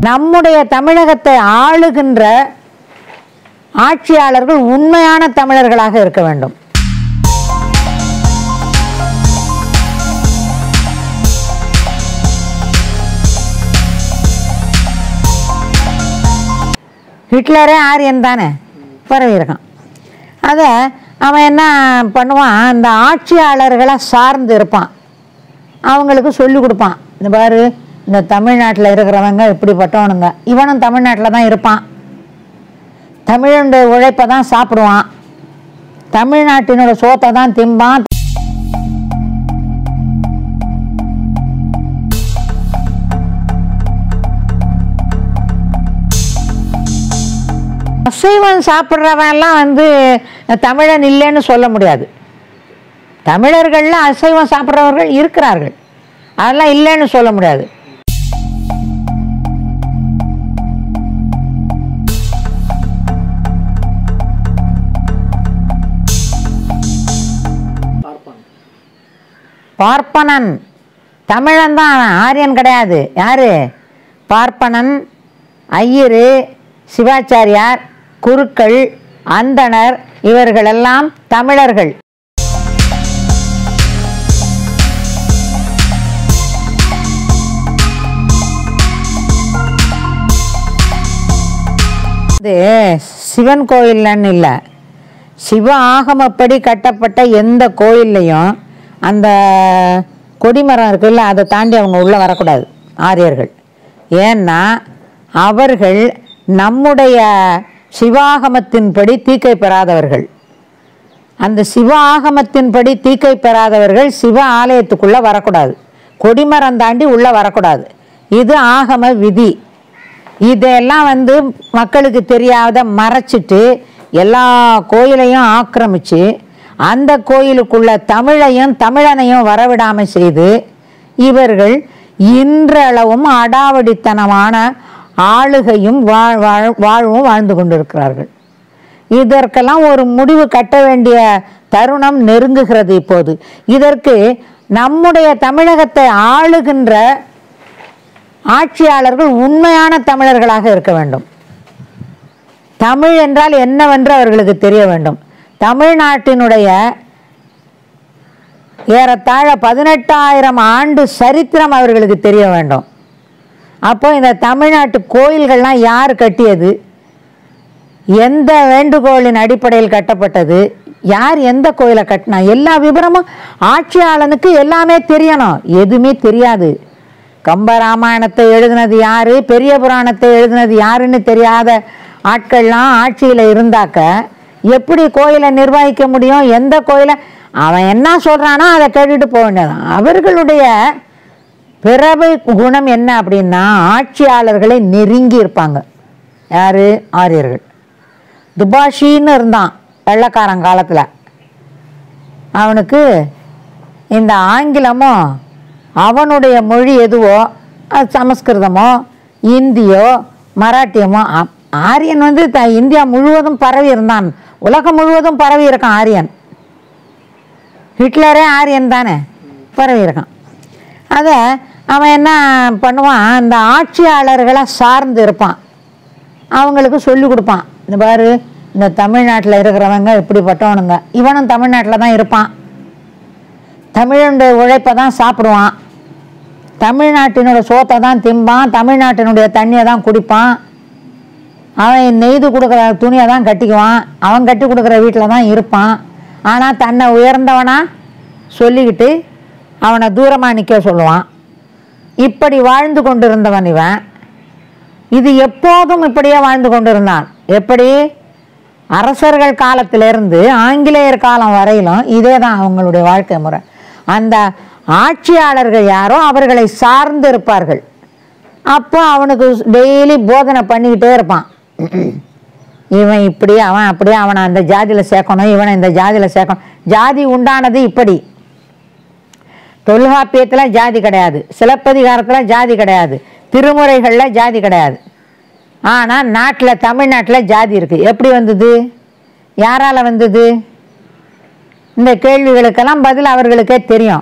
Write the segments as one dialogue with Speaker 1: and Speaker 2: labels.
Speaker 1: நம்முடைய தமிழகத்தை ஆளுகின்ற ஆட்சியாளர்கள் உண்மையான தமிழர்களாக இருக்க வேண்டும் ஹிட்லரே ஆரியன் தானே பரவி இருக்கான் அதை அவன் என்ன பண்ணுவான் இந்த ஆட்சியாளர்களை சார்ந்து இருப்பான் அவங்களுக்கு சொல்லி கொடுப்பான் இந்த பாரு இந்த தமிழ்நாட்டில் இருக்கிறவங்க இப்படிப்பட்டவனுங்க இவனும் தமிழ்நாட்டில் தான் இருப்பான் தமிழனுடைய உழைப்பை தான் சாப்பிடுவான் தமிழ்நாட்டினோட சோத்தை தான் திம்பான் அசைவம் சாப்பிட்றவன்லாம் வந்து தமிழன் இல்லைன்னு சொல்ல முடியாது தமிழர்கள்ல அசைவம் சாப்பிட்றவர்கள் இருக்கிறார்கள் அதெல்லாம் இல்லைன்னு சொல்ல முடியாது
Speaker 2: பார்ப்பாங்க
Speaker 1: பார்ப்பனன் தமிழன் தான் அவன் ஆரியன் கிடையாது யாரு பார்ப்பனன் ஐயரு சிவாச்சாரியார் குருக்கள் அந்தணர் இவர்களெல்லாம் தமிழர்கள் இது சிவன் கோயில்லன்னு இல்லை சிவ ஆகமப்படி கட்டப்பட்ட எந்த கோயில்லையும் அந்த கொடிமரம் இருக்குல்ல அதை தாண்டி அவங்க உள்ளே வரக்கூடாது ஆரியர்கள் ஏன்னா அவர்கள் நம்முடைய சிவாகமத்தின்படி தீக்கை பெறாதவர்கள் அந்த சிவ ஆகமத்தின்படி தீக்கை பெறாதவர்கள் சிவ ஆலயத்துக்குள்ளே வரக்கூடாது கொடிமரம் தாண்டி உள்ளே வரக்கூடாது இது ஆகம விதி இதெல்லாம் வந்து மக்களுக்கு தெரியாத மறைச்சிட்டு எல்லா கோயிலையும் ஆக்கிரமித்து அந்த கோயிலுக்குள்ள தமிழையும் தமிழனையும் வரவிடாமல் செய்து இவர்கள் இன்றளவும் அடாவடித்தனமான ஆளுகையும் வாழ் வாழ் வாழ்வும் வாழ்ந்து கொண்டிருக்கிறார்கள் இதற்கெல்லாம் ஒரு முடிவு கட்ட வேண்டிய தருணம் நெருங்குகிறது இப்போது இதற்கு நம்முடைய தமிழகத்தை ஆளுகின்ற ஆட்சியாளர்கள் உண்மையான தமிழர்களாக இருக்க வேண்டும் தமிழ் என்றால் என்னவென்று அவர்களுக்கு தெரிய வேண்டும் தமிழ்நாட்டினுடைய ஏறத்தாழ பதினெட்டாயிரம் ஆண்டு சரித்திரம் அவர்களுக்கு தெரிய வேண்டும் அப்போ இந்த தமிழ்நாட்டு கோயில்கள்லாம் யார் கட்டியது எந்த வேண்டுகோளின் அடிப்படையில் கட்டப்பட்டது யார் எந்த கோயிலை கட்டினா எல்லா விவரமும் ஆட்சியாளனுக்கு எல்லாமே தெரியணும் எதுவுமே தெரியாது கம்பராமாயணத்தை எழுதினது யாரு பெரிய புராணத்தை எழுதினது யாருன்னு தெரியாத ஆட்கள்லாம் ஆட்சியில் இருந்தாக்க எப்படி கோயிலை நிர்வகிக்க முடியும் எந்த கோயிலை அவன் என்ன சொல்கிறானோ அதை கேட்டுட்டு போக வேண்டியதான் அவர்களுடைய பிறவை குணம் என்ன அப்படின்னா ஆட்சியாளர்களை நெருங்கி இருப்பாங்க யார் ஆரியர்கள் துபாஷின்னு இருந்தான் வெள்ளக்காரன் காலத்தில் அவனுக்கு இந்த ஆங்கிலமும் அவனுடைய மொழி எதுவோ அது சமஸ்கிருதமோ இந்தியோ மராட்டியமோ ஆ- ஆரியன் வந்து த இந்தியா முழுவதும் பரவி இருந்தான் உலகம் முழுவதும் பரவி இருக்கான் ஆரியன் ஹிட்லரே ஆரியன் தானே பரவி இருக்கான் அதை அவன் என்ன பண்ணுவான் இந்த ஆட்சியாளர்களை சார்ந்து இருப்பான் அவங்களுக்கு சொல்லி கொடுப்பான் இந்த பாரு இந்த தமிழ்நாட்டில் இருக்கிறவங்க இப்படிப்பட்டவனுங்க இவனும் தமிழ்நாட்டில் தான் இருப்பான் தமிழனுடைய உழைப்பை தான் சாப்பிடுவான் தமிழ்நாட்டினோட சோத்தை தான் திம்பான் தமிழ்நாட்டினுடைய தண்ணியை தான் குடிப்பான் அவன் நெய்து கொடுக்குற துணியை தான் கட்டிக்குவான் அவன் கட்டி கொடுக்குற வீட்டில் தான் இருப்பான் ஆனால் தன்னை உயர்ந்தவனா சொல்லிக்கிட்டு அவனை தூரமாக நிற்க சொல்லுவான் இப்படி வாழ்ந்து கொண்டிருந்தவன் இவன் இது எப்போதும் இப்படியே வாழ்ந்து கொண்டிருந்தான் எப்படி அரசர்கள் காலத்திலிருந்து ஆங்கிலேயர் காலம் வரையிலும் இதே தான் அவங்களுடைய வாழ்க்கை முறை அந்த ஆட்சியாளர்கள் யாரோ அவர்களை சார்ந்து இருப்பார்கள் அப்போ அவனுக்கு டெய்லி போதனை பண்ணிக்கிட்டே இருப்பான் இவன் இப்படி அவன் அப்படி அவனை அந்த ஜாதியில் சேர்க்கணும் இவனை இந்த ஜாதியில் சேர்க்கணும் ஜாதி உண்டானது இப்படி தொல்காப்பியத்தில் ஜாதி கிடையாது சிலப்பதிகாரத்தில் ஜாதி கிடையாது திருமுறைகளில் ஜாதி கிடையாது ஆனால் நாட்டில் தமிழ்நாட்டில் ஜாதி இருக்குது எப்படி வந்தது யாரால் வந்தது இந்த கேள்விகளுக்கெல்லாம் பதில் அவர்களுக்கே தெரியும்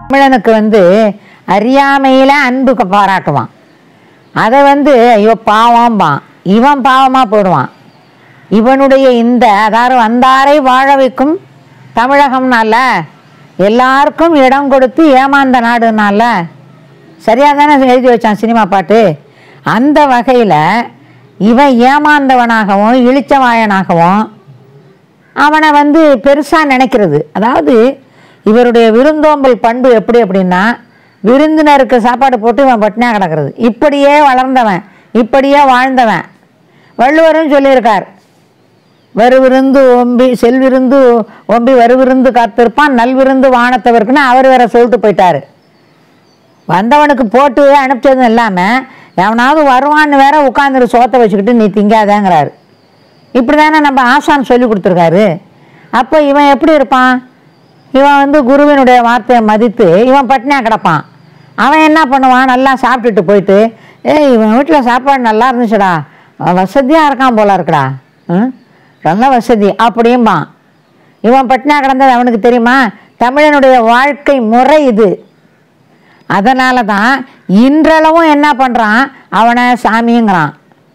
Speaker 1: தமிழனுக்கு வந்து அறியாமையில் அன்பு க- பாராட்டுவான் அதை வந்து ஐயோ பாவம்பான் இவன் பாவமாக போடுவான் இவனுடைய இந்த அதாவது வந்தாரை வாழ வைக்கும் தமிழகம்னால எல்லாருக்கும் இடம் கொடுத்து ஏமாந்த நாடுனால சரியாக தானே எழுதி வச்சான் சினிமா பாட்டு அந்த வகையில் இவன் ஏமாந்தவனாகவும் இழிச்சவாயனாகவும் அவனை வந்து பெருசாக நினைக்கிறது அதாவது இவருடைய விருந்தோம்பல் பண்பு எப்படி அப்படின்னா விருந்தினருக்கு சாப்பாடு போட்டு இவன் பட்டினியாக கிடக்கிறது இப்படியே வளர்ந்தவன் இப்படியே வாழ்ந்தவன் வள்ளுவரும் சொல்லியிருக்கார் வருவிருந்து ஒம்பி செல்விருந்து ஒம்பி வருவிருந்து காத்திருப்பான் நல்விருந்து வானத்தவருக்குன்னு அவர் வேற சொல்லிட்டு போயிட்டாரு வந்தவனுக்கு போட்டு அனுப்பிச்சதும் இல்லாமல் எவனாவது வருவான்னு வேற உட்காந்துரு சோத்தை வச்சுக்கிட்டு நீ திங்காதேங்கிறாரு இப்படி தானே நம்ம ஆசான் சொல்லி கொடுத்துருக்காரு அப்போ இவன் எப்படி இருப்பான் இவன் வந்து குருவினுடைய வார்த்தையை மதித்து இவன் பட்டினியாக கிடப்பான் அவன் என்ன பண்ணுவான் நல்லா சாப்பிட்டுட்டு போயிட்டு ஏய் இவன் வீட்டில் சாப்பாடு நல்லா இருந்துச்சுடா வசதியாக இருக்கான் போல இருக்குடா ம் நல்ல வசதி அப்படியும்பான் இவன் பட்டினியாக கிடந்தது அவனுக்கு தெரியுமா தமிழனுடைய வாழ்க்கை முறை இது அதனால தான் இன்றளவும் என்ன பண்ணுறான் அவனை சாமிங்கிறான்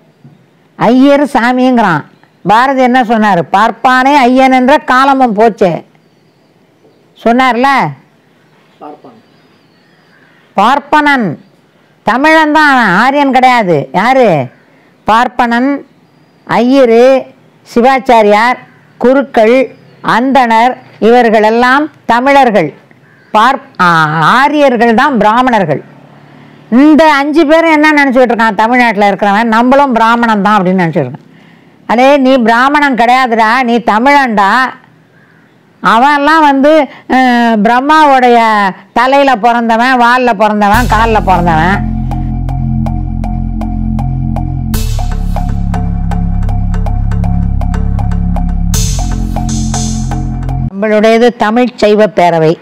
Speaker 1: ஐயர் சாமிங்கிறான் பாரதி என்ன சொன்னார் பார்ப்பானே ஐயன் என்ற காலமும் போச்சே சொன்னார்ல
Speaker 2: பார்ப்பாங்க
Speaker 1: பார்ப்பனன் தமிழன் தான் அவன் ஆரியன் கிடையாது யாரு பார்ப்பனன் ஐயரு சிவாச்சாரியார் குருக்கள் அந்தணர் இவர்களெல்லாம் தமிழர்கள் பார் ஆ, ஆரியர்கள் தான் பிராமணர்கள் இந்த அஞ்சு பேரும் என்ன நினச்சிக்கிட்டு இருக்கான் தமிழ்நாட்டில் இருக்கிறவன் நம்மளும் பிராமணன் தான் அப்படின்னு நினச்சிட்டு இருக்கான் அடே நீ பிராமணன் கிடையாதுடா நீ தமிழன்டா அவன்லாம் வந்து அஹ், பிரம்மாவுடைய தலையில் பிறந்தவன் வாலில் பிறந்தவன் காலில் பிறந்தவன் நம்மளுடையது தமிழ் சைவ பேரவை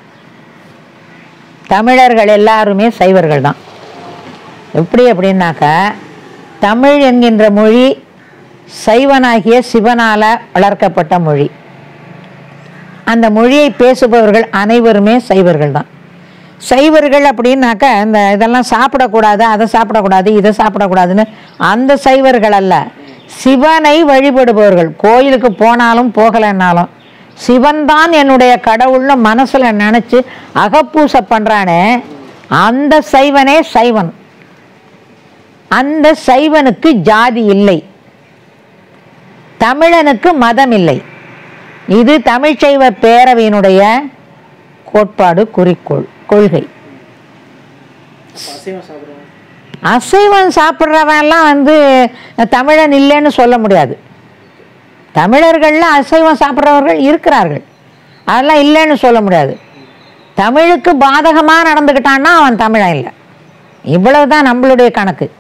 Speaker 1: தமிழர்கள் எல்லாருமே சைவர்கள் தான் எப்படி அப்படின்னாக்கா தமிழ் என்கின்ற மொழி சைவனாகிய சிவனால வளர்க்கப்பட்ட மொழி அந்த மொழியை பேசுபவர்கள் அனைவருமே சைவர்கள் தான் சைவர்கள் அப்படின்னாக்கா இந்த இதெல்லாம் சாப்பிடக்கூடாது அதை சாப்பிடக்கூடாது இதை சாப்பிடக்கூடாதுன்னு அந்த சைவர்கள் அல்ல சிவனை வழிபடுபவர்கள் கோயிலுக்கு போனாலும் போகலைன்னாலும் சிவன் தான் என்னுடைய கடவுள்னு மனசில் நினச்சி அகப்பூசை பண்ணுறானே அந்த சைவனே சைவன் அந்த சைவனுக்கு ஜாதி இல்லை தமிழனுக்கு மதம் இல்லை இது தமிழ்ச்சைவ பேரவையினுடைய கோட்பாடு குறிக்கோள் கொள்கை
Speaker 2: அப்போ அசைவம் சாப்பிடுவோம்
Speaker 1: அசைவம் சாப்பிட்றவன்லாம் வந்து தமிழன் இல்லைன்னு சொல்ல முடியாது தமிழர்களில் அசைவம் சாப்பிட்றவர்கள் இருக்கிறார்கள் அதெல்லாம் இல்லைன்னு சொல்ல முடியாது தமிழுக்கு பாதகமாக நடந்துக்கிட்டான்னா அவன் தமிழன் இல்லை இவ்வளவு தான் நம்மளுடைய கணக்கு